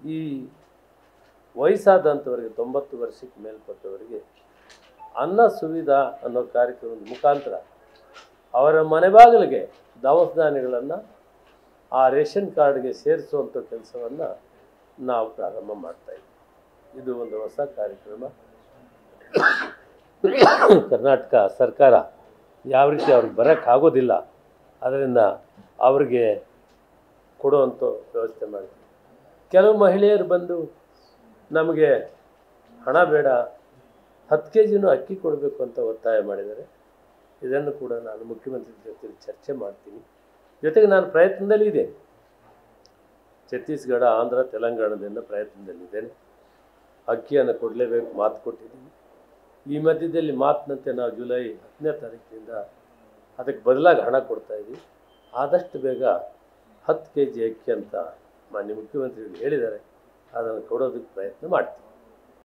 ಈ ವಯಸ್ಸಾದಂಥವರಿಗೆ ತೊಂಬತ್ತು ವರ್ಷಕ್ಕೆ ಮೇಲ್ಪಟ್ಟವರಿಗೆ ಅನ್ನ ಸುವಿಧಾ ಅನ್ನೋ ಕಾರ್ಯಕ್ರಮದ ಮುಖಾಂತರ ಅವರ ಮನೆ ಬಾಗಿಲಿಗೆ ದವಸ ಧಾನ್ಯಗಳನ್ನು ಆ ರೇಷನ್ ಕಾರ್ಡ್ಗೆ ಸೇರಿಸುವಂಥ ಕೆಲಸವನ್ನು ನಾವು ಪ್ರಾರಂಭ ಮಾಡ್ತಾ ಇದ್ದೀವಿ ಇದು ಒಂದು ಹೊಸ ಕಾರ್ಯಕ್ರಮ ಕರ್ನಾಟಕ ಸರ್ಕಾರ ಯಾವ ರೀತಿ ಅವ್ರಿಗೆ ಬರೋಕ್ಕಾಗೋದಿಲ್ಲ ಅದರಿಂದ ಅವ್ರಿಗೆ ಕೊಡುವಂಥ ವ್ಯವಸ್ಥೆ ಮಾಡ್ತೀವಿ ಕೆಲವು ಮಹಿಳೆಯರು ಬಂದು ನಮಗೆ ಹಣ ಬೇಡ ಹತ್ತು ಕೆ ಜಿನೂ ಅಕ್ಕಿ ಕೊಡಬೇಕು ಅಂತ ಒತ್ತಾಯ ಮಾಡಿದ್ದಾರೆ ಇದನ್ನು ಕೂಡ ನಾನು ಮುಖ್ಯಮಂತ್ರಿ ಜೊತೆ ಚರ್ಚೆ ಮಾಡ್ತೀನಿ ಜೊತೆಗೆ ನಾನು ಪ್ರಯತ್ನದಲ್ಲಿ ಇದ್ದೇನೆ ಛತ್ತೀಸ್ಗಢ ಆಂಧ್ರ ತೆಲಂಗಾಣದಿಂದ ಪ್ರಯತ್ನದಲ್ಲಿದ್ದೇನೆ ಅಕ್ಕಿಯನ್ನು ಕೊಡಲೇಬೇಕು ಮಾತು ಕೊಟ್ಟಿದ್ದೀನಿ ಈ ಮಧ್ಯದಲ್ಲಿ ಮಾತಿನಂತೆ ನಾವು ಜುಲೈ ಹತ್ತನೇ ತಾರೀಕಿನಿಂದ ಅದಕ್ಕೆ ಬದಲಾಗಿ ಹಣ ಕೊಡ್ತಾ ಇದ್ದೀವಿ ಆದಷ್ಟು ಬೇಗ ಹತ್ತು ಕೆ ಜಿ ಅಕ್ಕಿ ಅಂತ ಮಾನ್ಯ ಮುಖ್ಯಮಂತ್ರಿಗಳು ಹೇಳಿದ್ದಾರೆ ಅದನ್ನು ಕೊಡೋದಕ್ಕೆ ಪ್ರಯತ್ನ ಮಾಡ್ತೀವಿ